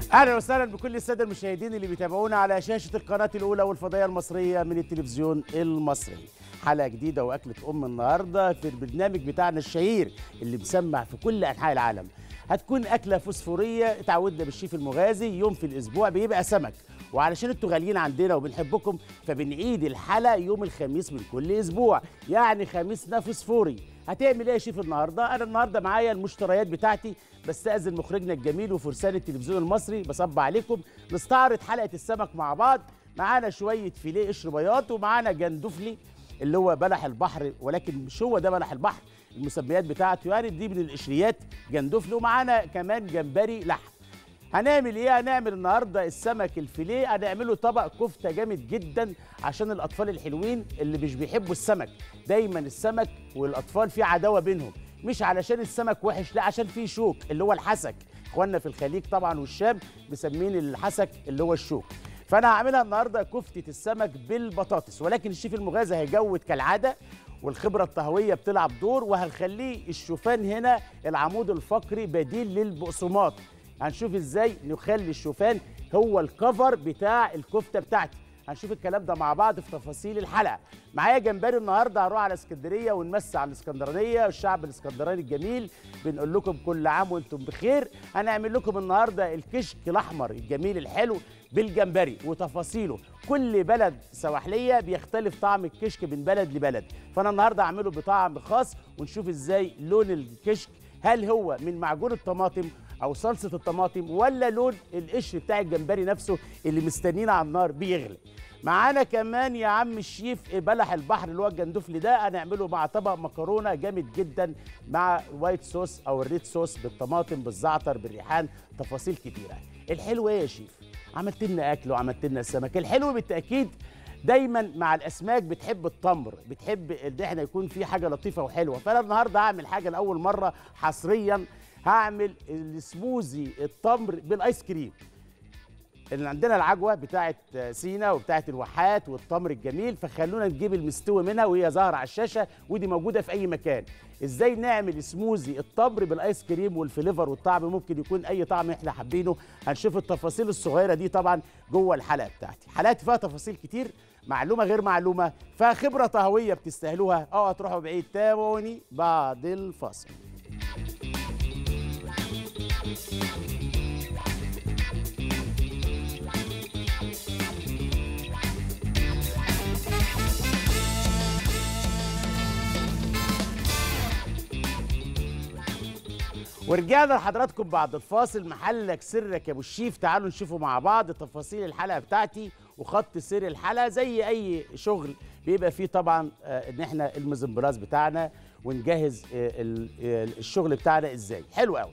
اهلا وسهلا بكل الساده المشاهدين اللي بيتابعونا على شاشه القناه الاولى والفضائيه المصريه من التلفزيون المصري حلقه جديده واكله ام النهارده في البرنامج بتاعنا الشهير اللي مسمع في كل انحاء العالم هتكون اكله فوسفوريه اتعودنا بالشيف المغازي يوم في الاسبوع بيبقى سمك وعلشان انتوا غاليين عندنا وبنحبكم فبنعيد الحلقه يوم الخميس من كل اسبوع يعني خميسنا فوسفوري هتعمل ايه يا شيف النهارده انا النهارده معايا المشتريات بتاعتي بستاذن مخرجنا الجميل وفرسان التلفزيون المصري بصب عليكم نستعرض حلقه السمك مع بعض معانا شويه فيليه قشر بياض ومعانا جندفلي اللي هو بلح البحر ولكن مش هو ده بلح البحر المسميات بتاعته يعني دي من القشريات جندفلي ومعانا كمان جمبري لحم هنعمل ايه هنعمل النهارده السمك الفيليه هنعمله طبق كفته جامد جدا عشان الاطفال الحلوين اللي مش بيحبوا السمك دايما السمك والاطفال في عداوه بينهم مش علشان السمك وحش لا عشان فيه شوك اللي هو الحسك اخواننا في الخليج طبعا والشام مسمين الحسك اللي هو الشوك فانا هعملها النهارده كفته السمك بالبطاطس ولكن الشيف المغازي هيجود كالعاده والخبره الطهويه بتلعب دور وهنخليه الشوفان هنا العمود الفقري بديل للبقسماط هنشوف ازاي نخلي الشوفان هو الكفر بتاع الكفته بتاعتي هنشوف الكلام ده مع بعض في تفاصيل الحلقه معايا جمبري النهارده هروح على اسكندريه ونمسي على الاسكندرانيه والشعب الاسكندراني الجميل بنقول لكم كل عام وانتم بخير هنعمل لكم النهارده الكشك الاحمر الجميل الحلو بالجمبري وتفاصيله كل بلد سواحليه بيختلف طعم الكشك من بلد لبلد فانا النهارده هعمله بطعم خاص ونشوف ازاي لون الكشك هل هو من معجون الطماطم او صلصه الطماطم ولا لون القشر بتاع الجمبري نفسه اللي مستنينا على النار بيغلي معانا كمان يا عم الشيف بلح البحر اللي هو الجندفلي ده هنعمله مع طبق مكرونه جامد جدا مع وايت صوص او الريد صوص بالطماطم بالزعتر بالريحان تفاصيل كتيره الحلو ايه يا شيف عملت لنا اكل وعملت لنا السمك الحلو بالتاكيد دايما مع الاسماك بتحب التمر بتحب ان احنا يكون في حاجه لطيفه وحلوه فانا النهارده هعمل حاجه لاول مره حصريا هعمل السموزي التمر بالايس كريم اللي عندنا العجوه بتاعه سينا وبتاعه الواحات والتمر الجميل فخلونا نجيب المستوي منها وهي ظاهره على الشاشه ودي موجوده في اي مكان ازاي نعمل سموزي التمر بالايس كريم والفليفر والطعم ممكن يكون اي طعم احنا حابينه هنشوف التفاصيل الصغيره دي طبعا جوه الحلقه بتاعتي حلقتي فيها تفاصيل كتير معلومه غير معلومه فخبره طهويه بتستاهلوها اوعوا تروحوا بعيد تابعوني بعد الفاصل ورجعنا لحضراتكم بعد الفاصل محلك سرك يا ابو الشيف تعالوا نشوفوا مع بعض تفاصيل الحلقه بتاعتي وخط سير الحلقه زي اي شغل بيبقى فيه طبعا آه ان احنا المزمبراز بتاعنا ونجهز آه الشغل بتاعنا ازاي حلو قوي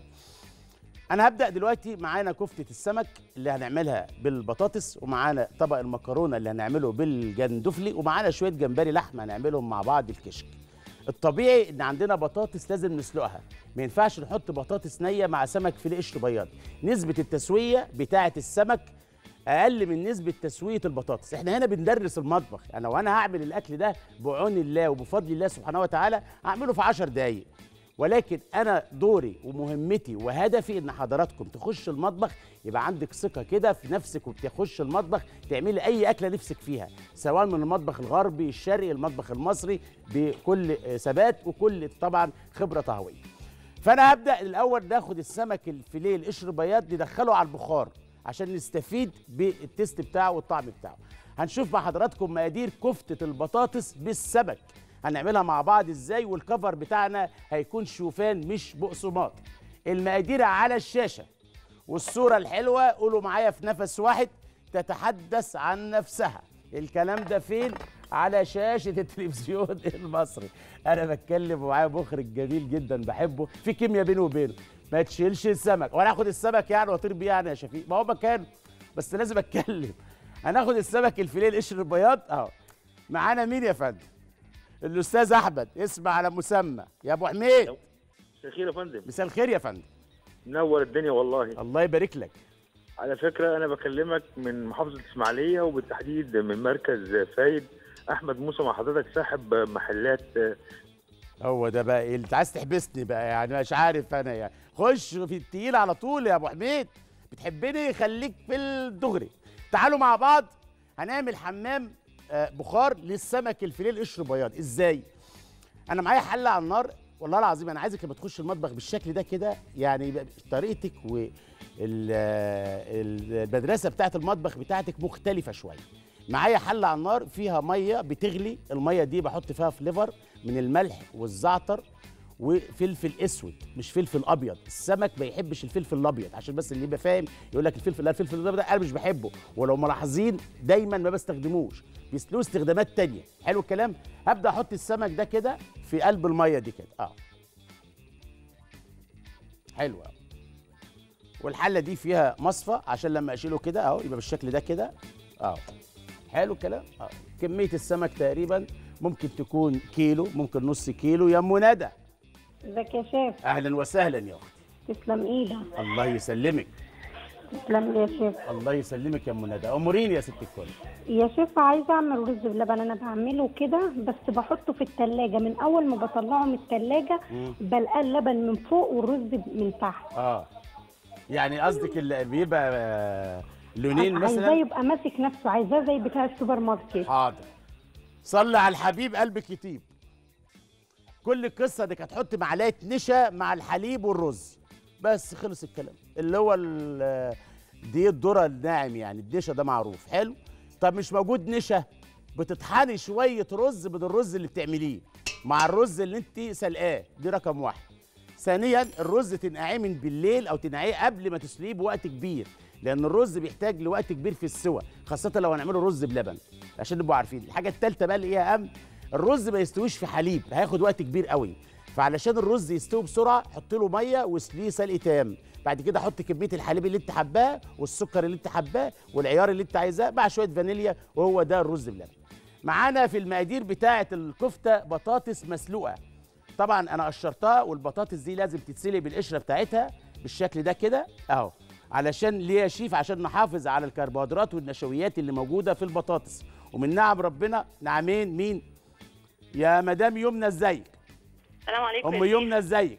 انا هبدا دلوقتي معانا كفته السمك اللي هنعملها بالبطاطس ومعانا طبق المكرونه اللي هنعمله بالجندفلي ومعانا شويه جمبري لحمه هنعملهم مع بعض الكشك الطبيعي ان عندنا بطاطس لازم نسلقها ما ينفعش نحط بطاطس نيه مع سمك فيليه قشر بياض نسبه التسويه بتاعه السمك اقل من نسبه تسويه البطاطس احنا هنا بندرس المطبخ يعني لو انا هعمل الاكل ده بعون الله وبفضل الله سبحانه وتعالى هعمله في 10 دقائق ولكن انا دوري ومهمتي وهدفي ان حضراتكم تخش المطبخ يبقى عندك ثقه كده في نفسك وبتخش المطبخ تعملي اي اكله نفسك فيها سواء من المطبخ الغربي الشرقي المطبخ المصري بكل ثبات وكل طبعا خبره طهويه فانا هبدا الاول ناخد السمك الفيليه القشر بياض ندخله على البخار عشان نستفيد بالتيست بتاعه والطعم بتاعه هنشوف مع حضراتكم مقادير كفته البطاطس بالسمك هنعملها مع بعض ازاي والكفر بتاعنا هيكون شوفان مش بقسماط المقادير على الشاشه والصوره الحلوه قولوا معايا في نفس واحد تتحدث عن نفسها الكلام ده فين على شاشه التلفزيون المصري انا بتكلم ومعايا مخرج جميل جدا بحبه في كيمياء بينه وبينه ما تشيلش السمك وانا اخد السمك يعني واطير بيه يعني يا شفيق ما هو مكانه بس لازم اتكلم هناخد السمك الفيليه القشر البياض اهو معانا مين يا فندم الاستاذ احمد اسمع على مسمى يا ابو حميد مساء الخير يا فندم مساء الخير يا فندم منور الدنيا والله الله يبارك لك على فكره انا بكلمك من محافظه اسماعيليه وبالتحديد من مركز فايد احمد موسى مع حضرتك صاحب محلات هو ده بقى ايه انت عايز تحبسني بقى يعني مش عارف انا يعني خش في التقيل على طول يا ابو حميد بتحبني خليك في الدغري تعالوا مع بعض هنعمل حمام آه، بخار للسمك الفيليه القشر بياض ازاي انا معايا حله على النار والله العظيم انا عايزك لما تخش المطبخ بالشكل ده كده يعني يبقى طريقتك والمدرسه بتاعت المطبخ بتاعتك مختلفه شويه معايا حله على النار فيها ميه بتغلي الميه دي بحط فيها فليفر من الملح والزعتر وفلفل اسود مش فلفل ابيض السمك ما يحبش الفلفل الابيض عشان بس اللي يبقى فاهم يقول لك الفلفل لا الفلفل الابيض ده انا مش بحبه ولو ملاحظين دايما ما بستخدموش بيسلوه استخدامات تانية حلو الكلام هبدا احط السمك ده كده في قلب الميه دي كده اه حلو قوي والحله دي فيها مصفى عشان لما اشيله كده اهو يبقى بالشكل ده كده اهو حلو الكلام اه كميه السمك تقريبا ممكن تكون كيلو ممكن نص كيلو يا ام ندى ازيك يا شيف اهلا وسهلا يا اختي تسلم ايدك الله يسلمك تسلم لي يا شيف الله يسلمك يا ام ندى اموريني يا ست الكل يا شيف عايزه اعمل رز بلبن انا بعمله كده بس بحطه في التلاجة من اول ما بطلعه من التلاجة بلقى اللبن من فوق والرز من تحت اه يعني قصدك اللي بيبقى آه، لونين عايزاه مثلا يبقى ماسك نفسه عايزاه زي بتاع السوبر ماركت حاضر صلي على الحبيب قلبك يطيب كل القصه دي هتحط معلقه نشا مع الحليب والرز بس خلص الكلام اللي هو ال- دي الذره الناعم يعني النشا ده معروف حلو طب مش موجود نشا بتطحني شويه رز من الرز اللي بتعمليه مع الرز اللي انت سلقاه دي رقم واحد ثانيا الرز تنقعيه من بالليل او تنقعيه قبل ما تسلقيه بوقت كبير لان الرز بيحتاج لوقت كبير في السوى خاصه لو هنعمله رز بلبن عشان نبقوا عارفين الحاجه الثالثه بقى اللي هي اهم الرز ما يستويش في حليب هياخد وقت كبير قوي فعلشان الرز يستوي بسرعه حط له ميه واسليه سلق تام بعد كده حط كميه الحليب اللي انت حباه والسكر اللي انت حباه والعيار اللي انت عايزاه مع شويه فانيليا وهو ده الرز بلبن معانا في المقادير بتاعه الكفته بطاطس مسلوقه طبعا انا قشرتها والبطاطس دي لازم تتسلق بالقشره بتاعتها بالشكل ده كده اهو علشان ليه يا شيف عشان نحافظ على الكربوهيدرات والنشويات اللي موجوده في البطاطس ومن نعم ربنا نعمين مين يا مدام يمنى ازيك السلام عليكم ام يا شيخ. يمنى ازيك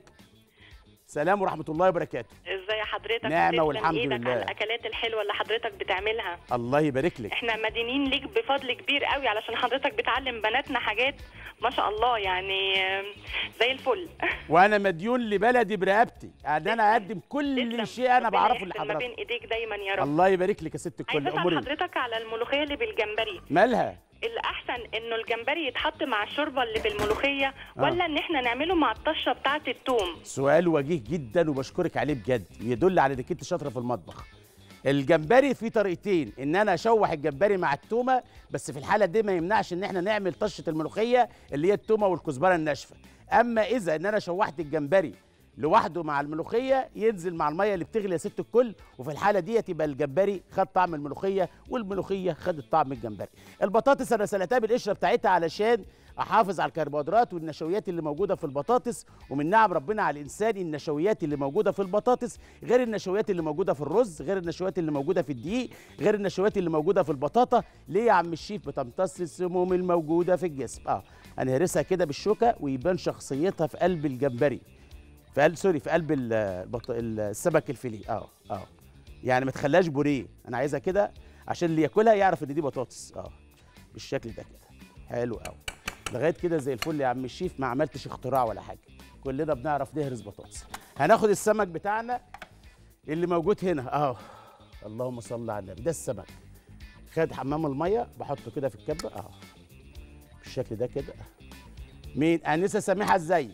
سلام ورحمه الله وبركاته ازاي حضرتك نعمة تسلم والحمد ايدك لله. على الاكلات الحلوه اللي حضرتك بتعملها الله يبارك لك احنا مدينين ليك بفضل كبير قوي علشان حضرتك بتعلم بناتنا حاجات ما شاء الله يعني آم، زي الفل وانا مديون لبلدي برقبتي ان انا اقدم كل تسلم. شيء انا ربنا بعرفه يحسن ما لحضرتك بين ايديك دايما يا رب الله يبارك لك يا ست الكل عايزه اسال اموري حضرتك على الملوخيه اللي بالجمبري مالها الاحسن انه الجمبري يتحط مع الشوربه اللي بالملوخيه آه. ولا ان احنا نعمله مع الطشه بتاعه الثوم سؤال وجيه جدا وبشكرك عليه بجد يدل على انك انت شاطره في المطبخ الجمبري في طريقتين ان انا اشوح الجمبري مع التومه بس في الحاله دي ما يمنعش ان احنا نعمل طشه الملوخيه اللي هي التومه والكزبره الناشفه اما اذا ان انا شوحت الجمبري لوحده مع الملوخيه ينزل مع الميه اللي بتغلي يا ست الكل وفي الحاله دي يبقى الجمبري خد طعم الملوخيه والملوخيه خدت طعم الجمبري البطاطس انا سلقتها بالقشره بتاعتها علشان احافظ على الكربوهيدرات والنشويات اللي موجوده في البطاطس ومن نعم ربنا على الانسان النشويات اللي موجوده في البطاطس غير النشويات اللي موجوده في الرز غير النشويات اللي موجوده في الدقيق غير النشويات اللي موجوده في البطاطا ليه يا عم الشيف بتمتص السموم الموجوده في الجسم اه هنهرسها كده بالشوكه ويبان شخصيتها في قلب الجمبري في قلب سوري في قلب ال- البط... السمك الفيليه اه اه يعني ما تخليهاش بوريه انا عايزها كده عشان اللي ياكلها يعرف ان دي بطاطس اه بالشكل ده كده حلو قوي لغايه كده زي الفل يا عم الشيف ما عملتش اختراع ولا حاجه كلنا بنعرف نهرس بطاطس هناخد السمك بتاعنا اللي موجود هنا اهو اللهم صل على النبي ده السمك خد حمام الميه بحطه كده في الكبه اهو بالشكل ده كده مين انسه سميحه ازيك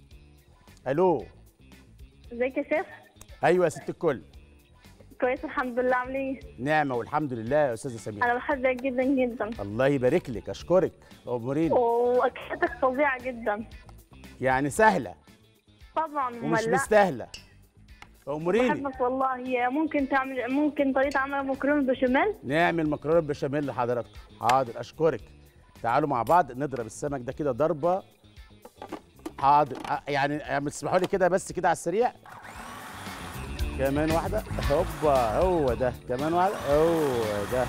الو ازيك يا شيخ ايوه يا ست الكل كويس الحمد لله عامل ايه نعمه والحمد لله يا استاذه سميحه انا بحبك جدا جدا الله يبارك لك اشكرك اموريني واكلتك فظيعه جدا يعني سهله طبعا ومش مملة مستاهله اموريني بحبك والله هي ممكن تعمل ممكن طريقه عمل مكرونه بشاميل نعمل مكرونه بشاميل لحضراتكم حاضر اشكرك تعالوا مع بعض نضرب السمك ده كده ضربه حاضر أ- يعني يعني تسمحوا لي كده بس كده على السريع كمان واحده هوبا هو ده كمان واحده هو ده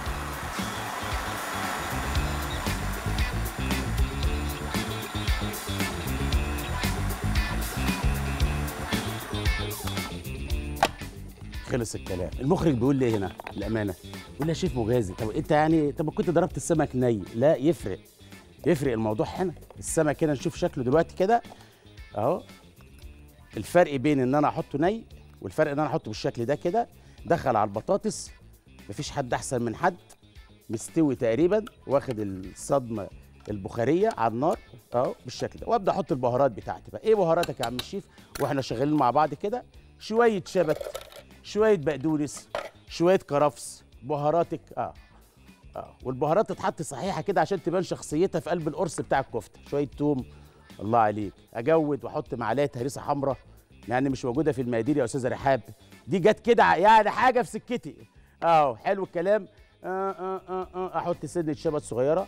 خلص الكلام المخرج بيقول لي هنا الامانه بيقول لي يا شيف مغازي طب انت يعني طب ما كنت ضربت السمك ني لا يفرق يفرق الموضوع هنا السمك هنا نشوف شكله دلوقتي كده اهو الفرق بين ان انا احطه ني والفرق ان انا احطه بالشكل ده كده دخل على البطاطس مفيش حد احسن من حد مستوي تقريبا واخد الصدمه البخاريه على النار اهو بالشكل ده وابدا احط البهارات بتاعتي بقى ايه بهاراتك يا عم الشيف واحنا شغالين مع بعض كده شويه شبت شويه بقدونس شويه كرفس بهاراتك اه اه والبهارات تتحط صحيحه كده عشان تبان شخصيتها في قلب القرص بتاع الكفته شويه توم الله عليك اجود واحط معلقه هريسه حمراء يعني مش موجوده في المقادير يا استاذه رحاب دي جت كده ع- يعني حاجه في سكتي اه حلو الكلام آه آه آه آه احط سنه شبت صغيره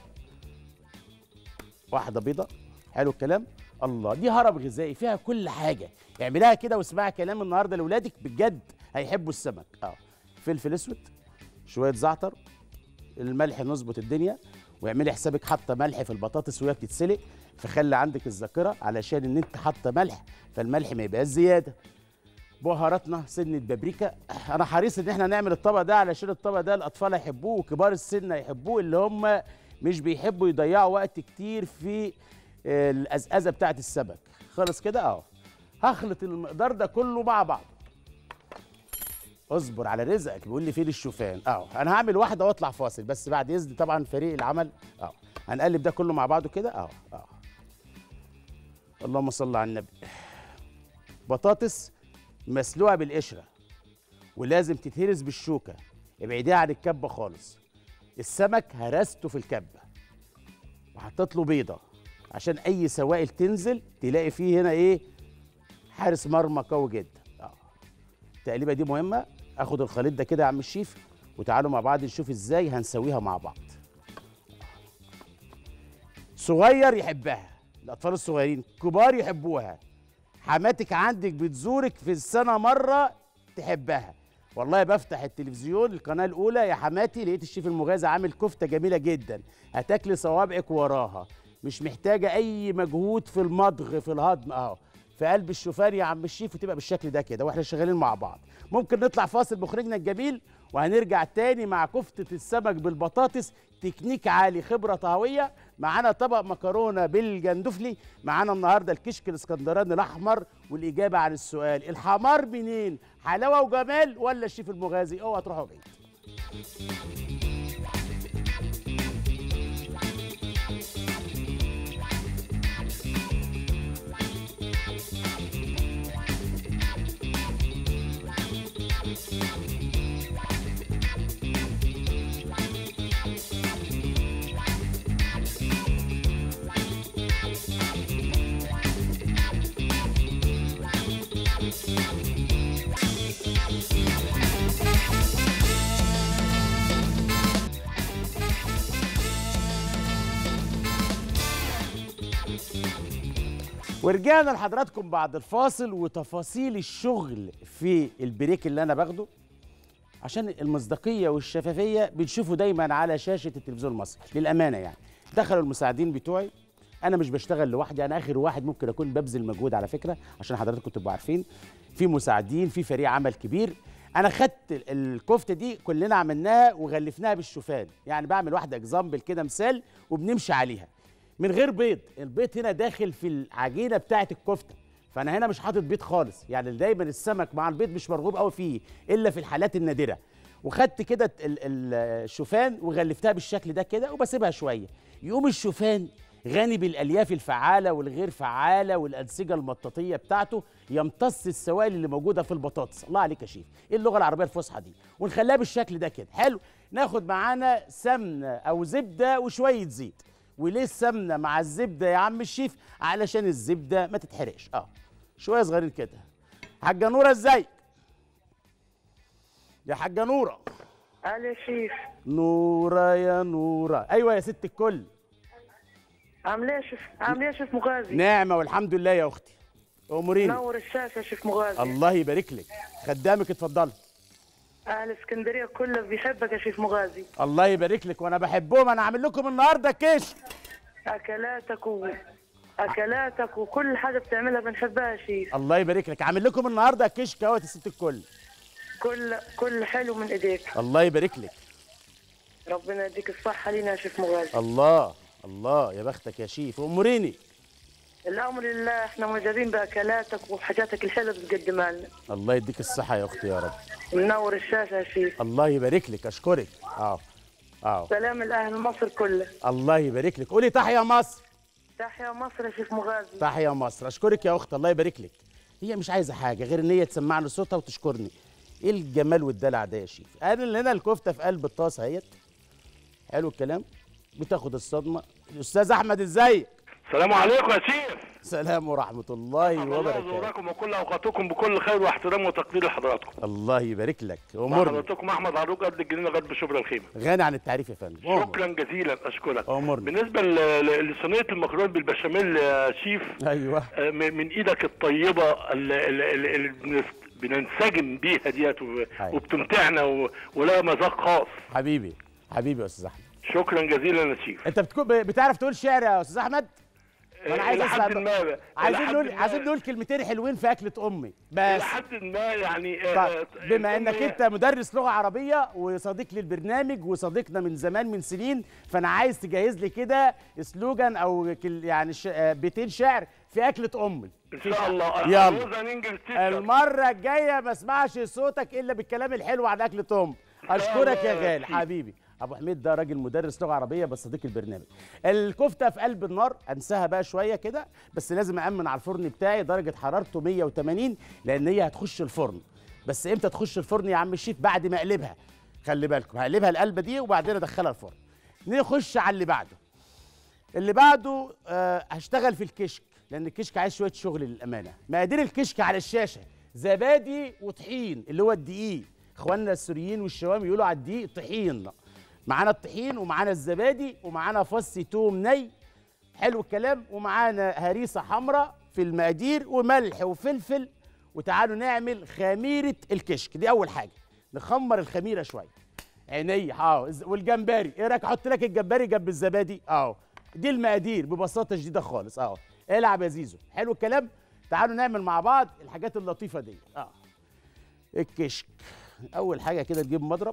واحده بيضه حلو الكلام الله دي هرم غذائي فيها كل حاجه اعملها كده واسمعي كلام النهارده لاولادك بجد هيحبوا السمك اه فلفل اسود شويه زعتر الملح نظبط الدنيا واعملي حسابك حاطه ملح في البطاطس وهي بتتسلق فخلي عندك الذاكره علشان ان انت حاطه ملح فالملح ما يبقاش زياده بهاراتنا سنه بابريكا انا حريص ان احنا نعمل الطبق ده علشان الطبق ده الاطفال هيحبوه وكبار السن هيحبوه اللي هم مش بيحبوا يضيعوا وقت كتير في آه، الازازه بتاعه السمك خلص كده اهو هخلط المقدار ده كله مع بعض اصبر على رزقك بيقول لي فين الشوفان اهو انا هعمل واحده واطلع فاصل بس بعد اذن طبعا فريق العمل اهو هنقلب ده كله مع بعضه كده اهو اهو اللهم صل على النبي بطاطس مسلوقه بالقشره ولازم تتهرس بالشوكه ابعديها عن الكبه خالص السمك هرسته في الكبه وحطيت له بيضه عشان اي سوائل تنزل تلاقي فيه هنا ايه حارس مرمى قوي جدا اه التقليبه دي مهمه اخد الخليط ده كده يا عم الشيف وتعالوا مع بعض نشوف ازاي هنسويها مع بعض صغير يحبها الاطفال الصغيرين كبار يحبوها حماتك عندك بتزورك في السنه مره تحبها والله بفتح التلفزيون القناه الاولى يا حماتي لقيت الشيف المغازي عامل كفته جميله جدا هتاكلي صوابعك وراها مش محتاجه اي مجهود في المضغ في الهضم اهو في قلب الشوفان يا عم الشيف وتبقى بالشكل ده كده واحنا شغالين مع بعض ممكن نطلع فاصل مخرجنا الجميل وهنرجع تاني مع كفتة السمك بالبطاطس تكنيك عالي خبرة طهوية معانا طبق مكرونة بالجندفلي معانا النهاردة الكشك الاسكندراني الأحمر والإجابة عن السؤال الحمار منين حلاوة وجمال ولا الشيف المغازي اوعى تروحوا بعيد ورجعنا لحضراتكم بعد الفاصل وتفاصيل الشغل في البريك اللي انا باخده عشان المصداقيه والشفافيه بنشوفه دايما على شاشه التلفزيون المصري للامانه يعني دخلوا المساعدين بتوعي انا مش بشتغل لوحدي انا اخر واحد ممكن اكون ببذل مجهود على فكره عشان حضراتكم تبقوا عارفين في مساعدين في فريق عمل كبير انا خدت ال- الكفته دي كلنا عملناها وغلفناها بالشوفان يعني بعمل واحده اكزامبل كده مثال وبنمشي عليها من غير بيض البيض هنا داخل في العجينه بتاعه الكفته فانا هنا مش حاطط بيض خالص يعني دايما السمك مع البيض مش مرغوب قوي فيه الا في الحالات النادره وخدت كده ال- ال- الشوفان وغلفتها بالشكل ده كده وبسيبها شويه يقوم الشوفان غني بالالياف الفعاله والغير فعاله والانسجه المطاطيه بتاعته يمتص السوائل اللي موجوده في البطاطس الله عليك يا شيف ايه اللغه العربيه الفصحى دي ونخليها بالشكل ده كده حلو ناخد معانا سمنه او زبده وشويه زيت وليه السمنه مع الزبده يا عم الشيف علشان الزبده ما تتحرقش اه شويه صغيرين كده حاجه نوره ازيك يا حاجه نوره قال يا شيف نوره يا نوره ايوه يا ست الكل عامل ايه يا شيف عامل ايه يا شيف مغازي نعمه والحمد لله يا اختي اموريني نور الشاشه يا شيف مغازي الله يبارك لك خدامك اتفضلي اهل اسكندريه كله بيحبك يا شيف مغازي الله يبارك لك وانا بحبهم انا عامل لكم النهارده كشك اكلاتك و... اكلاتك وكل حاجه بتعملها بنحبها يا شيف الله يبارك لك عامل لكم النهارده كشك اهوت يا ست الكل كل كل حلو من ايديك الله يبارك لك ربنا يديك الصحه لينا يا شيف مغازي الله الله يا بختك يا شيف اموريني الامر لله احنا معجبين باكلاتك وحاجاتك الحلوه اللي بتقدمها لنا الله يديك الصحه يا اختي يا رب منور الشاشه يا شيف الله يبارك لك اشكرك اه اه سلام الاهل مصر كله الله يبارك لك قولي تحيا مصر تحيا مصر يا شيف مغازي تحيا مصر اشكرك يا اخت الله يبارك لك هي مش عايزه حاجه غير ان هي تسمعني صوتها وتشكرني ايه الجمال والدلع ده يا شيف انا اللي هنا الكفته في قلب الطاسه اهيت حلو الكلام بتاخد الصدمه الاستاذ احمد ازيك السلام عليكم يا شيخ سلام ورحمه الله الله وبركاته يزوركم وكل اوقاتكم بكل خير واحترام وتقدير لحضراتكم الله يبارك لك امورني حضراتكم احمد عروق قد الجنينه غرب شبرا الخيمه غني عن التعريف يا فندم أمر. شكرا جزيلا اشكرك أمرني. بالنسبه ل- ل- لصينيه المكرونه بالبشاميل يا شيف ايوه آه، من من ايدك الطيبه اللي, اللي, اللي بنس- بننسجم بيها ديت و- أيوة. وبتمتعنا و- ولها مذاق خاص حبيبي حبيبي يا استاذ احمد شكرا جزيلا يا شيف انت بتكون بتعرف تقول شعر يا استاذ احمد انا عايز إلى اسمع حد بقى. ما عايزين إلى نقول حد ما- عايزين نقول كلمتين حلوين في اكله امي بس الى حد ما يعني آه، طيب بما الأم انك هي- انت مدرس لغه عربيه وصديق للبرنامج وصديقنا من زمان من سنين فانا عايز تجهز لي كده سلوجان او كل- يعني ش... آه، بيتين شعر في اكله امي ان شاء الله يلا. روزا نينجل تيتشر. المره الجايه ما اسمعش صوتك الا بالكلام الحلو عن اكله ام اشكرك يا الله غالي يكفيك. حبيبي ابو حميد ده راجل مدرس لغه عربيه بس صديق البرنامج الكفته في قلب النار انساها بقى شويه كده بس لازم امن على الفرن بتاعي درجه حرارته 180 لان هي هتخش الفرن بس امتى تخش الفرن يا عم الشيف بعد ما اقلبها خلي بالكم هقلبها القلبه دي وبعدين ادخلها الفرن نخش على اللي بعده اللي بعده آه هشتغل في الكشك لان الكشك عايز شويه شغل للامانه مقادير الكشك على الشاشه زبادي وطحين اللي هو الدقيق اخواننا السوريين والشوام يقولوا على الدقيق طحين معانا الطحين ومعانا الزبادي ومعانا فص توم ني حلو الكلام ومعانا هريسه حمراء في المقادير وملح وفلفل وتعالوا نعمل خميره الكشك دي اول حاجه نخمر الخميره شويه عيني اه والجمبري ايه رايك احط لك الجمبري جنب الزبادي اه دي المقادير ببساطه شديده خالص اه العب يا زيزو حلو الكلام تعالوا نعمل مع بعض الحاجات اللطيفه دي اه الكشك اول حاجه كده تجيب مضرب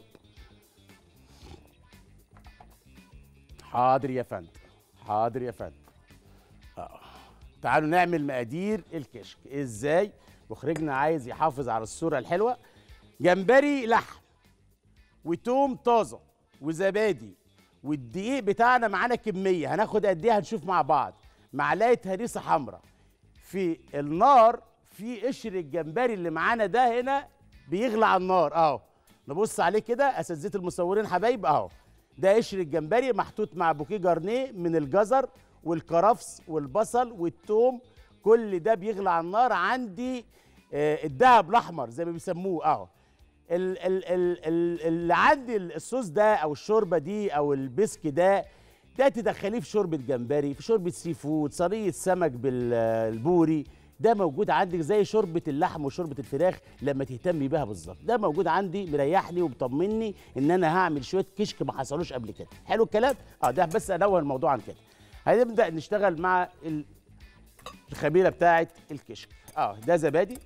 حاضر يا فندم حاضر يا فندم اه تعالوا نعمل مقادير الكشك ازاي مخرجنا عايز يحافظ على الصوره الحلوه جمبري لحم وتوم طازه وزبادي والدقيق بتاعنا معانا كميه هناخد قد ايه هنشوف مع بعض معلقه هريسه حمراء في النار في قشر الجمبري اللي معانا ده هنا بيغلى على النار اهو نبص عليه كده اساتذه المصورين حبايب اهو ده قشر الجمبري محطوط مع بوكيه جارنيه من الجزر والكرفس والبصل والثوم كل ده بيغلى على النار عندي آه، الدهب الاحمر زي ما بيسموه اهو ال- ال- ال- ال- اللي عندي الصوص ده او الشوربه دي او البسك ده ده تدخليه في شوربه جمبري في شوربه سي فود صينيه سمك بالبوري ده موجود عندك زي شوربه اللحم وشوربه الفراخ لما تهتمي بيها بالظبط ده موجود عندي مريحني ومطمني ان انا هعمل شويه كشك ما حصلوش قبل كده حلو الكلام اه ده بس انوه الموضوع عن كده هنبدا نشتغل مع ال- الخميره بتاعه الكشك اه ده زبادي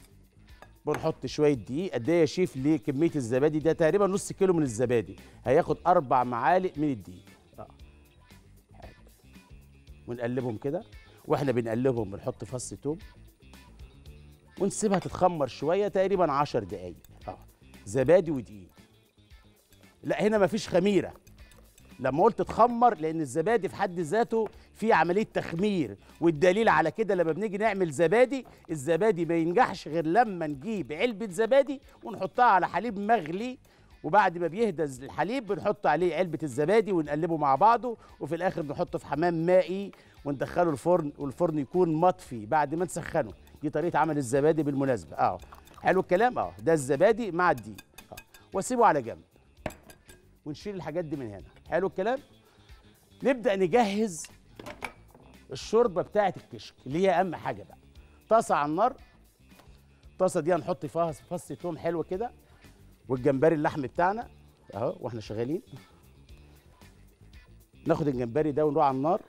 بنحط شويه دقيق قد ايه يا شيف لكميه الزبادي ده تقريبا نص كيلو من الزبادي هياخد اربع معالق من الدقيق اه حلو. ونقلبهم كده واحنا بنقلبهم بنحط فص توم ونسيبها تتخمر شويه تقريبا 10 دقايق اه زبادي ودقيق لا هنا مفيش خميره لما قلت تخمر لان الزبادي في حد ذاته في عمليه تخمير والدليل على كده لما بنيجي نعمل زبادي الزبادي ما ينجحش غير لما نجيب علبه زبادي ونحطها على حليب مغلي وبعد ما بيهدى الحليب بنحط عليه علبه الزبادي ونقلبه مع بعضه وفي الاخر نحطه في حمام مائي وندخله الفرن والفرن يكون مطفي بعد ما نسخنه دي طريقه عمل الزبادي بالمناسبه اه حلو الكلام اه ده الزبادي مع الدقيق اه واسيبه على جنب ونشيل الحاجات دي من هنا حلو الكلام نبدا نجهز الشوربه بتاعه الكشك اللي هي اهم حاجه بقى طاسه على النار الطاسه دي هنحط فيها فص توم حلو كده والجمبري اللحم بتاعنا اهو واحنا شغالين ناخد الجمبري ده ونروح على النار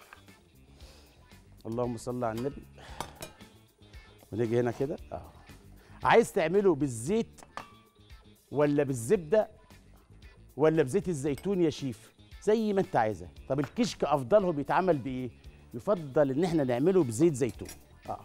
اللهم صل على النبي ونيجي هنا كده اهو عايز تعمله بالزيت ولا بالزبده ولا بزيت الزيتون يا شيف زي ما انت عايزه طب الكشك افضلهم بيتعمل بايه يفضل ان احنا نعمله بزيت زيتون اه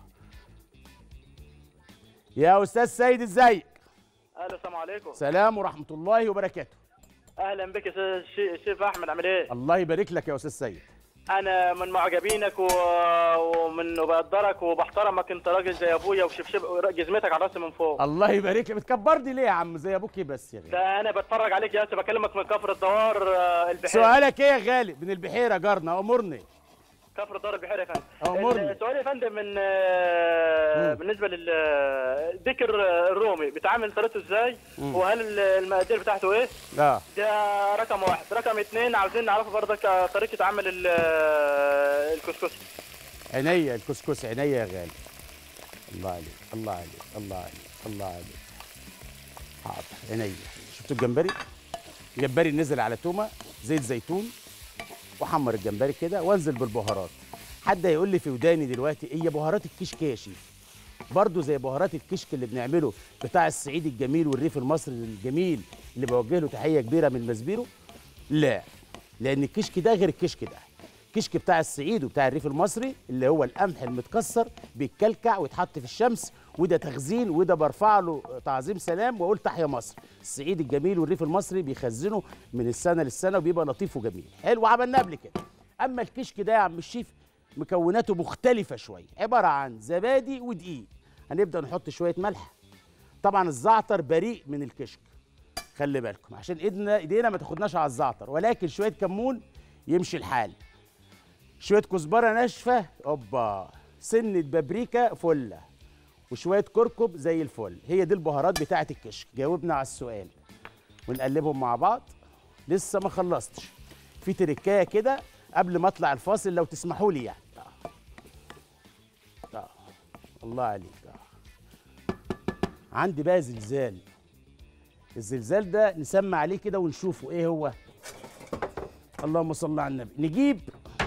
يا استاذ سيد ازيك الو السلام عليكم سلام ورحمه الله وبركاته اهلا بك يا أستاذ شي- شيف احمد عامل ايه الله يبارك لك يا استاذ سيد انا من معجبينك و... ومن وبقدرك وبحترمك انت راجل زي ابويا وشبشب جزمتك على راسي من فوق الله يبارك لك بتكبرني ليه يا عم زي ابوك إيه بس يا غالي ده انا بتفرج عليك يا اسطى بكلمك من كفر الدوار آه، البحيره سؤالك ايه يا غالي من البحيره جارنا امرني كفر الدوار البحيره يا فندم أمرني. السؤال يا فندم من آه، مم. بالنسبه للذكر الرومي بيتعامل طريقته ازاي وهل المقادير بتاعته ايه اه ده رقم واحد رقم اتنين عاوزين نعرف برضك آه، طريقه عمل ال- آه، الكسكسي عينيا الكسكس عينيا يا غالي الله عليك الله عليك الله عليك الله عليك حاضر عينيا شفتوا الجمبري الجمبري نزل على تومه زيت زيتون وحمر الجمبري كده وانزل بالبهارات حد هيقول لي في وداني دلوقتي ايه بهارات الكشك يا شيف برضه زي بهارات الكشك اللي بنعمله بتاع الصعيد الجميل والريف المصري الجميل اللي بوجه له تحيه كبيره من مسبيرو لا لان الكشك ده غير الكشك ده الكشك بتاع الصعيد وبتاع الريف المصري اللي هو القمح المتكسر بيتكلكع ويتحط في الشمس وده تخزين وده برفع له تعظيم سلام واقول تحيا مصر الصعيد الجميل والريف المصري بيخزنه من السنه للسنه وبيبقى لطيف وجميل حلو وعملناه قبل كده اما الكشك ده يا عم الشيف مكوناته مختلفه شويه عباره عن زبادي ودقيق هنبدا نحط شويه ملح طبعا الزعتر بريء من الكشك خلي بالكم عشان ايدنا ايدينا ما تاخدناش على الزعتر ولكن شويه كمون يمشي الحال شويه كزبره ناشفه اوبا سنه بابريكا فله وشويه كركم زي الفل هي دي البهارات بتاعه الكشك جاوبنا على السؤال ونقلبهم مع بعض لسه ما خلصتش في تركايه كده قبل ما اطلع الفاصل لو تسمحوا لي يعني آه. آه. الله عليك آه. عندي بقى زلزال الزلزال ده نسمع عليه كده ونشوفه ايه هو اللهم صل على النبي نجيب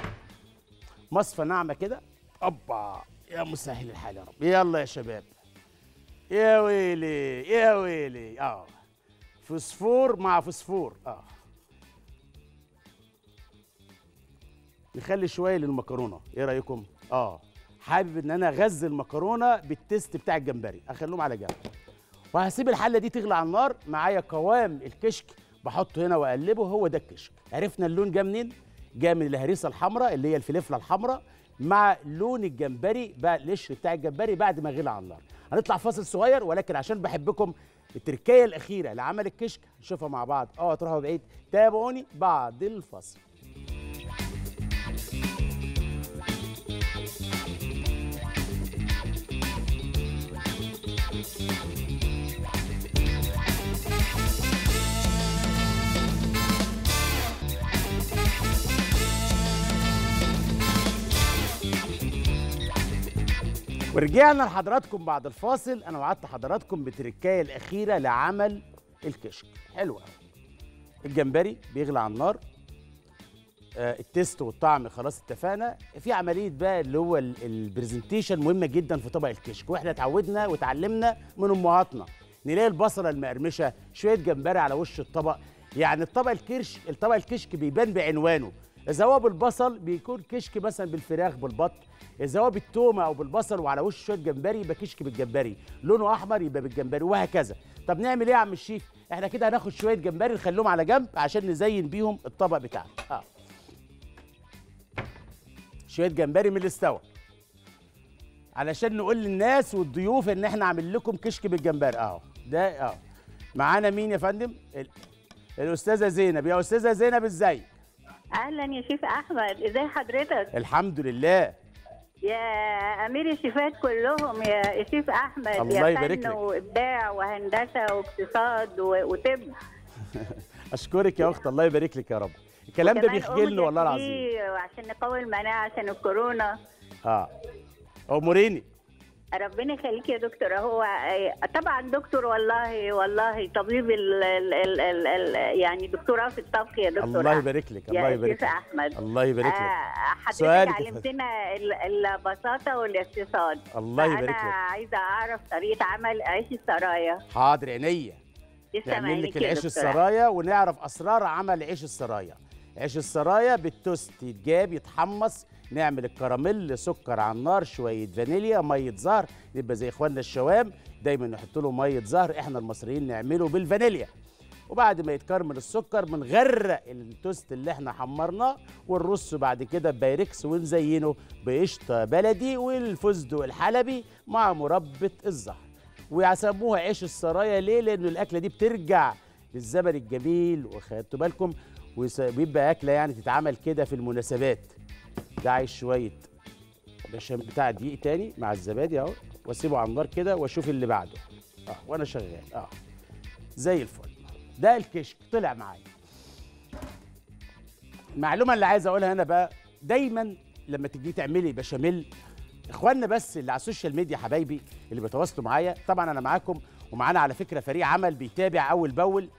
مصفى ناعمه كده اوبا يا مسهل الحال يا رب يلا يا شباب يا ويلي يا ويلي اه فوسفور مع فوسفور اه نخلي شويه للمكرونه ايه رايكم اه حابب ان انا اغذي المكرونه بالتست بتاع الجمبري اخليهم على جنب وهسيب الحله دي تغلي على النار معايا قوام الكشك بحطه هنا واقلبه هو ده الكشك عرفنا اللون جه منين جاء من الهريسه الحمراء اللي هي الفلفله الحمراء مع لون الجمبري بقى القشر بتاع الجمبري بعد ما غلي على النار هنطلع فاصل صغير ولكن عشان بحبكم التركية الأخيرة لعمل الكشك نشوفها مع بعض اوعوا تروحوا بعيد تابعوني بعد الفاصل ورجعنا لحضراتكم بعد الفاصل انا وعدت حضراتكم بتركايه الاخيره لعمل الكشك حلو قوي الجمبري بيغلى على النار آه التيست والطعم خلاص اتفقنا في عمليه بقى اللي هو ال- البرزنتيشن مهمه جدا في طبق الكشك واحنا اتعودنا وتعلمنا من امهاتنا نلاقي البصله المقرمشه شويه جمبري على وش الطبق يعني الطبق الكرش الطبق الكشك بيبان بعنوانه اذا هو بالبصل بيكون كشك مثلا بالفراخ بالبط اذا هو بالتومه او بالبصل وعلى وش شويه جمبري يبقى كشك بالجمبري لونه احمر يبقى بالجمبري وهكذا طب نعمل ايه يا عم الشيف احنا كده هناخد شويه جمبري نخليهم على جنب عشان نزين بيهم الطبق بتاعنا اه شويه جمبري من اللي استوى علشان نقول للناس والضيوف ان احنا عامل لكم كشك بالجمبري اهو ده اه معانا مين يا فندم ال- الاستاذه زينب يا استاذه زينب ازاي اهلا يا شيف احمد ازي حضرتك الحمد لله يا امير الشيفات كلهم يا يا شيف احمد الله يا يبارك فن لك. وابداع وهندسه واقتصاد و- وطب اشكرك يا اخت الله يبارك لك يا رب الكلام ده وكمان بيخجلني والله أوميجا العظيم 3 وعشان نقوي المناعه عشان الكورونا اه اموريني ربنا يخليك يا دكتور هو طبعا دكتور والله والله طبيب ال ال ال ال ال يعني دكتوراه في الطبخ يا دكتور الله أحمد. يبارك لك يا الله يبارك شيف لك احمد الله يبارك لك آه، حضرتك سؤالك يا فندم. علمتنا ال- البساطه والاقتصاد الله يبارك انا لك عايزه اعرف طريقه عمل عيش السرايا حاضر عينيا تسلم نعمل عينك لك يا العيش دكتورة. السرايا ونعرف اسرار عمل عيش السرايا عيش السرايا بالتوست يتجاب يتحمص نعمل الكراميل سكر على النار شويه فانيليا ميه زهر يبقى زي اخواننا الشوام دايما نحط له ميه زهر احنا المصريين نعمله بالفانيليا وبعد ما يتكرمل السكر بنغرق التوست اللي احنا حمرناه ونرصه بعد كده بايركس ونزينه بقشطه بلدي والفستق الحلبي مع مربى الزهر ويسموها عيش السرايا ليه؟ لأن الأكلة دي بترجع للزمن الجميل وخدتوا بالكم ويس- بيبقى أكلة يعني تتعمل كده في المناسبات ده عايز شوية بشام بتاع دقيق تاني مع الزبادي أهو وأسيبه على النار كده وأشوف اللي بعده أه وأنا شغال أه زي الفل ده الكشك طلع معايا المعلومة اللي عايز أقولها هنا بقى دايما لما تيجي تعملي بشاميل اخواننا بس اللي على السوشيال ميديا حبايبي اللي بيتواصلوا معايا طبعا انا معاكم ومعانا على فكره فريق عمل بيتابع اول باول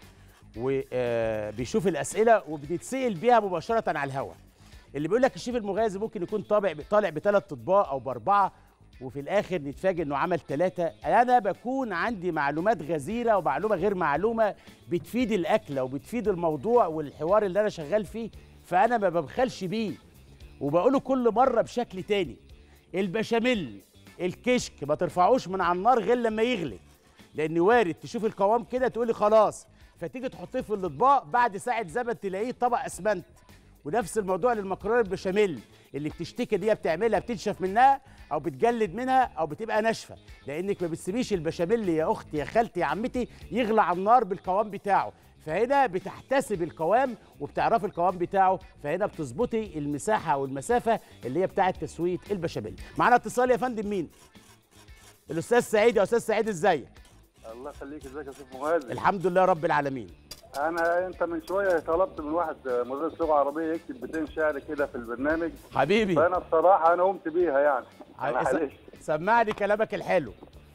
وبيشوف الاسئله وبنتسال بيها مباشره على الهواء اللي بيقول لك الشيف المغازي ممكن يكون طابع طالع بثلاث اطباق او باربعه وفي الاخر نتفاجئ انه عمل ثلاثه انا بكون عندي معلومات غزيره ومعلومه غير معلومه بتفيد الاكله وبتفيد الموضوع والحوار اللي انا شغال فيه فانا ما ببخلش بيه وبقوله كل مره بشكل تاني البشاميل الكشك ما ترفعوش من على النار غير لما يغلي لان وارد تشوف القوام كده تقولي خلاص فتيجي تحطيه في الاطباق بعد ساعه زمن تلاقيه طبق اسمنت ونفس الموضوع للمكرونه البشاميل اللي بتشتكي دي بتعملها بتنشف منها او بتجلد منها او بتبقى ناشفه لانك ما بتسيبيش البشاميل يا اختي يا خالتي يا عمتي يغلى على النار بالقوام بتاعه فهنا بتحتسب القوام وبتعرفي القوام بتاعه فهنا بتظبطي المساحه والمسافه اللي هي بتاعه تسويه البشاميل معانا اتصال يا فندم مين الاستاذ سعيد يا استاذ سعيد ازيك الله يخليك ازيك يا شيخ مغازي الحمد لله رب العالمين انا انت من شويه طلبت من واحد مدرس لغه عربيه يكتب بيتين شعر كده في البرنامج حبيبي فانا بصراحه انا قمت بيها يعني ع- معلش سمعني كلامك الحلو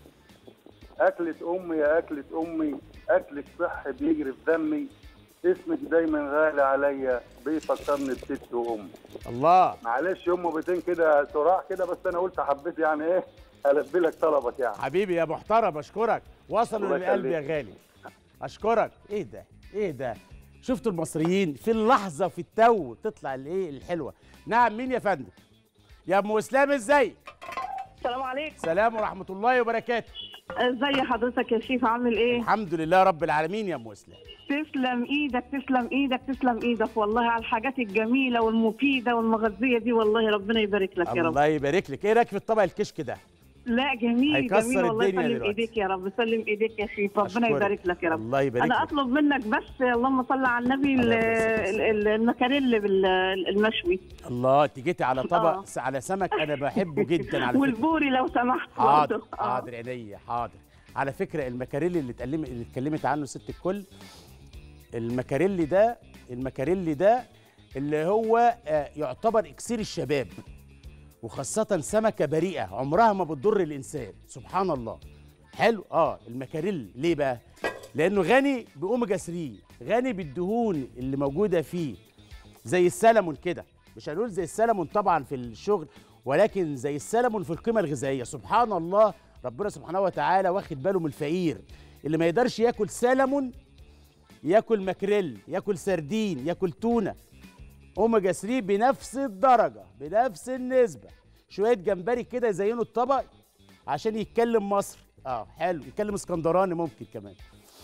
اكلة امي يا اكلة امي اكلك صحي بيجري في دمي اسمك دايما غالي عليا بيفكرني بست وام الله معلش هم بيتين كده صراع كده بس انا قلت حبيت يعني ايه البي لك طلبك يعني حبيبي يا محترم اشكرك وصلوا الله للقلب يا يخليك. غالي اشكرك ايه ده ايه ده شفتوا المصريين في اللحظه في التو تطلع الايه الحلوه نعم مين يا فندم يا ام اسلام ازيك السلام عليكم سلام ورحمه الله وبركاته ازي حضرتك يا شيف عامل ايه الحمد لله رب العالمين يا ام اسلام تسلم ايدك تسلم ايدك تسلم ايدك والله على الحاجات الجميله والمفيده والمغذيه دي والله ربنا يبارك لك يا رب الله يبارك لك ايه رايك في الطبق الكشك ده لا جميل هيكسر جميل والله الدنيا يسلم دلوقتي. ايديك يا رب سلم ايديك يا شيف ربنا أشكرك. يبارك لك يا رب الله يبارك انا لك. اطلب منك بس اللهم صل على النبي ال- ال- ال- المكاريل بال- المشوي الله انت جيتي على طبق آه. س- على سمك انا بحبه جدا على فكره والبوري لو سمحت حاضر برضه. آه. حاضر عينيا حاضر على فكره المكاريلي اللي اتكلم اللي اتكلمت عنه ست الكل المكاريلي ده المكاريلي ده اللي هو آه، يعتبر اكسير الشباب وخاصة سمكة بريئة عمرها ما بتضر الإنسان سبحان الله حلو اه المكاريل ليه بقى؟ لأنه غني بأوميجا 3 غني بالدهون اللي موجودة فيه زي السلمون كده مش هنقول زي السلمون طبعا في الشغل ولكن زي السلمون في القيمة الغذائية سبحان الله ربنا سبحانه وتعالى واخد باله من الفقير اللي ما يقدرش ياكل سلمون ياكل ماكريل ياكل سردين ياكل تونه اوميجا 3 بنفس الدرجه بنفس النسبه شويه جمبري كده يزينوا الطبق عشان يتكلم مصري اه حلو يتكلم اسكندراني ممكن كمان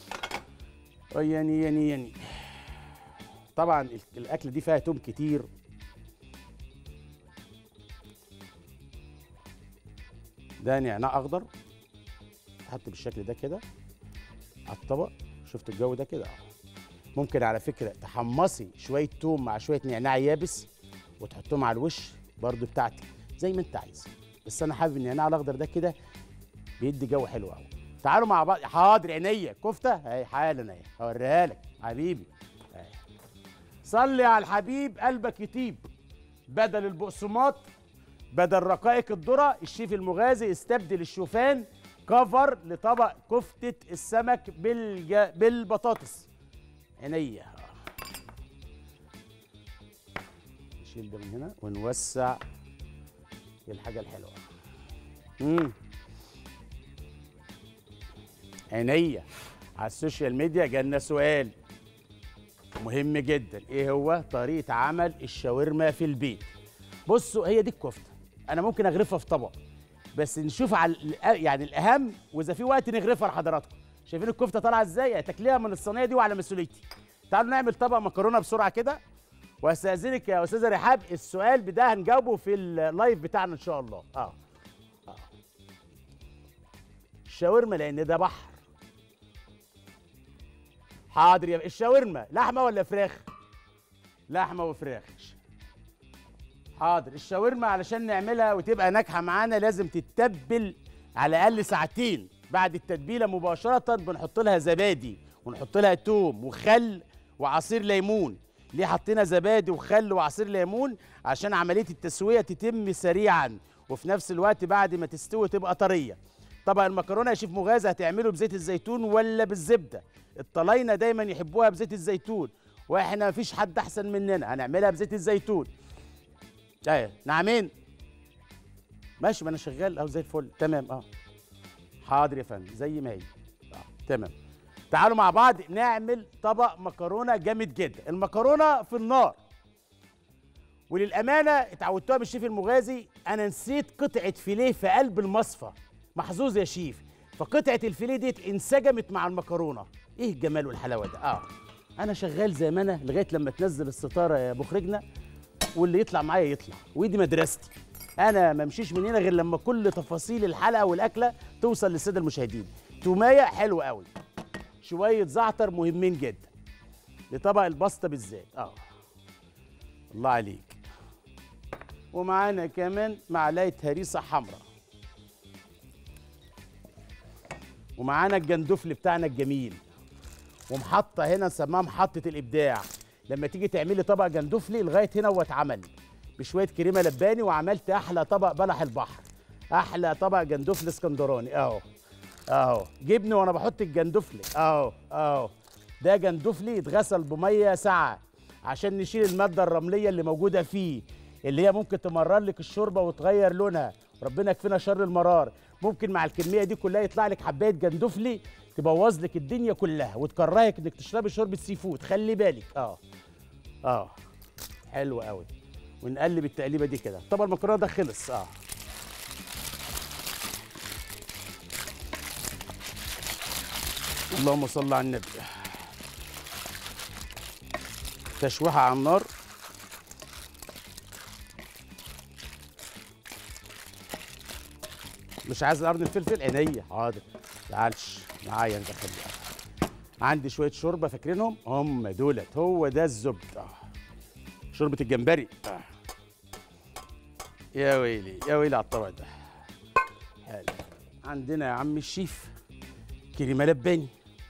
آه، يعني يعني يعني طبعا ال- الاكله دي فيها توم كتير ده نعناع اخضر حط بالشكل ده كده على الطبق شفت الجو ده كده آه. ممكن على فكره تحمصي شويه توم مع شويه نعناع يابس وتحطهم على الوش برضو بتاعتك زي ما انت عايز بس انا حابب النعناع الاخضر ده كده بيدي جو حلو قوي تعالوا مع بعض حاضر عينيا كفته اهي حالا اهي هوريها لك حبيبي اهي صلي على الحبيب قلبك يطيب بدل البقسماط بدل رقائق الذره الشيف المغازي استبدل الشوفان كفر لطبق كفته السمك بالج... بالبطاطس عينيا نشيل ده من هنا ونوسع الحاجه الحلوه امم عينيا على السوشيال ميديا جالنا سؤال مهم جدا ايه هو طريقه عمل الشاورما في البيت بصوا هي دي الكفته انا ممكن اغرفها في طبق بس نشوف على الأ- يعني الاهم واذا في وقت نغرفها لحضراتكم شايفين الكفته طالعه ازاي تاكليها من الصينيه دي وعلى مسؤوليتي تعالوا نعمل طبق مكرونه بسرعه كده واستاذنك يا استاذه رحاب السؤال ده هنجاوبه في اللايف بتاعنا ان شاء الله اه اه الشاورما لان ده بحر حاضر يا الشاورما لحمه ولا فراخ لحمه وفراخ حاضر الشاورما علشان نعملها وتبقى ناجحه معانا لازم تتبل على الاقل ساعتين بعد التتبيله مباشره بنحط لها زبادي ونحط لها توم وخل وعصير ليمون ليه حطينا زبادي وخل وعصير ليمون عشان عمليه التسويه تتم سريعا وفي نفس الوقت بعد ما تستوي تبقى طريه طبعا المكرونه يا شيف مغازي هتعمله بزيت الزيتون ولا بالزبده الطلاينه دايما يحبوها بزيت الزيتون واحنا مفيش حد احسن مننا هنعملها بزيت الزيتون ايوه نعمين ماشي ما انا شغال اهو زي الفل تمام اه حاضر يا فندم زي ما هي آه. تمام تعالوا مع بعض نعمل طبق مكرونه جامد جدا المكرونه في النار وللامانه اتعودتوها من الشيف المغازي انا نسيت قطعه فيليه في قلب المصفى محظوظ يا شيف فقطعه الفيليه ديت انسجمت مع المكرونه ايه الجمال والحلاوه ده اه انا شغال زي ما انا لغايه لما تنزل الستاره يا مخرجنا واللي يطلع معايا يطلع ودي مدرستي انا ما امشيش من هنا غير لما كل تفاصيل الحلقه والاكله توصل للساده المشاهدين تومايه حلوه قوي شويه زعتر مهمين جدا لطبق الباستا بالذات اه الله عليك ومعانا كمان معلقه هريسه حمراء ومعانا الجندفل بتاعنا الجميل ومحطه هنا نسميها محطه الابداع لما تيجي تعملي طبق جندفلي لغايه هنا هو اتعمل بشويه كريمه لباني وعملت احلى طبق بلح البحر احلى طبق جندفلي اسكندراني اهو اهو جبني وانا بحط الجندفلي اهو اهو ده جندفلي اتغسل بميه ساعه عشان نشيل الماده الرمليه اللي موجوده فيه اللي هي ممكن تمرر لك الشوربه وتغير لونها ربنا يكفينا شر المرار ممكن مع الكميه دي كلها يطلع لك حبايه جندفلي تبوظ لك الدنيا كلها وتكرهك انك تشربي شوربه سي فود خلي بالك اه اه حلو قوي ونقلب التقليبه دي كده طبعا المكرونه ده خلص اه اللهم صل على النبي تشويحه على النار مش عايز قرن الفلفل عينيا حاضر تعالش معايا انت خليها عندي شويه شوربه فاكرينهم هم دولت هو ده الزبد آه. شوربه الجمبري آه. يا ويلي يا ويلي على الطبق ده حلو عندنا يا عم الشيف كريمه لباني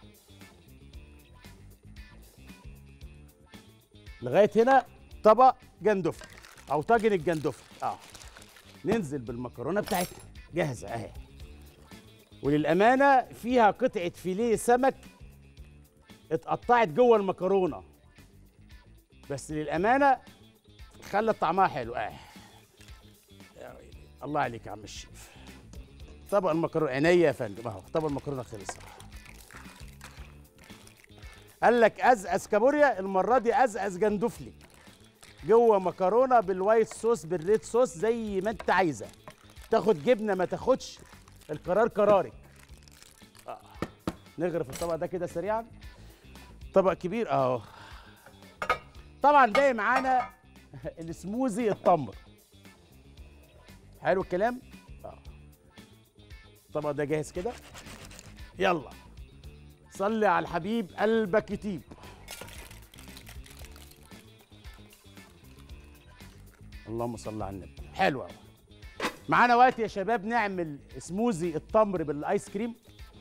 لغايه هنا طبق جندفل او طاجن الجندفل اه ننزل بالمكرونه بتاعتنا جاهزه اهي وللامانه فيها قطعه فيليه سمك اتقطعت جوه المكرونه بس للامانه خلت طعمها حلو اه يا ويلي الله عليك يا عم الشيف طبق المكرونه عينيا يا فندم اهو طبق المكرونه خلص قال لك ازقز كابوريا المره دي ازقز جندفلي جوه مكرونه بالوايت صوص بالريد صوص زي ما انت عايزه تاخد جبنه ما تاخدش القرار قرارك آه. نغرف الطبق ده كده سريعا طبق كبير اهو طبعا باقي معانا السموزي التمر حلو الكلام اه الطبق ده جاهز كده يلا صلي على الحبيب قلبك يطيب اللهم صل على النبي حلو قوي معانا وقت يا شباب نعمل سموزي التمر بالايس كريم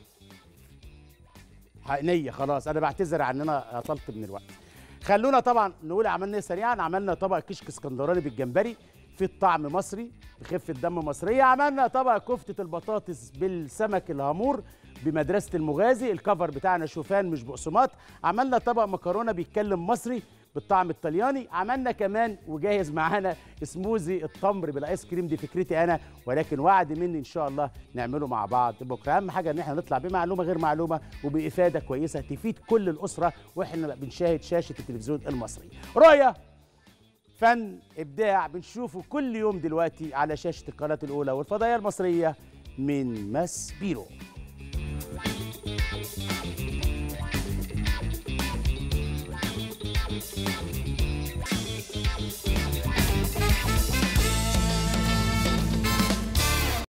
حقنية خلاص انا بعتذر عن ان انا اطلت من الوقت خلونا طبعا نقول عملنا ايه سريعا عملنا طبق كشك اسكندراني بالجمبري في الطعم مصري بخفه دم مصريه عملنا طبق كفته البطاطس بالسمك الهامور بمدرسه المغازي الكفر بتاعنا شوفان مش بقسماط عملنا طبق مكرونه بيتكلم مصري بالطعم الطلياني عملنا كمان وجاهز معانا سموزي التمر بالايس كريم دي فكرتي انا ولكن وعد مني ان شاء الله نعمله مع بعض بكره اهم حاجه ان احنا نطلع بمعلومه غير معلومه وبافاده كويسه تفيد كل الاسره واحنا بنشاهد شاشه التلفزيون المصري رؤيه فن ابداع بنشوفه كل يوم دلوقتي على شاشه القناه الاولى والفضائيه المصريه من ماس بيرو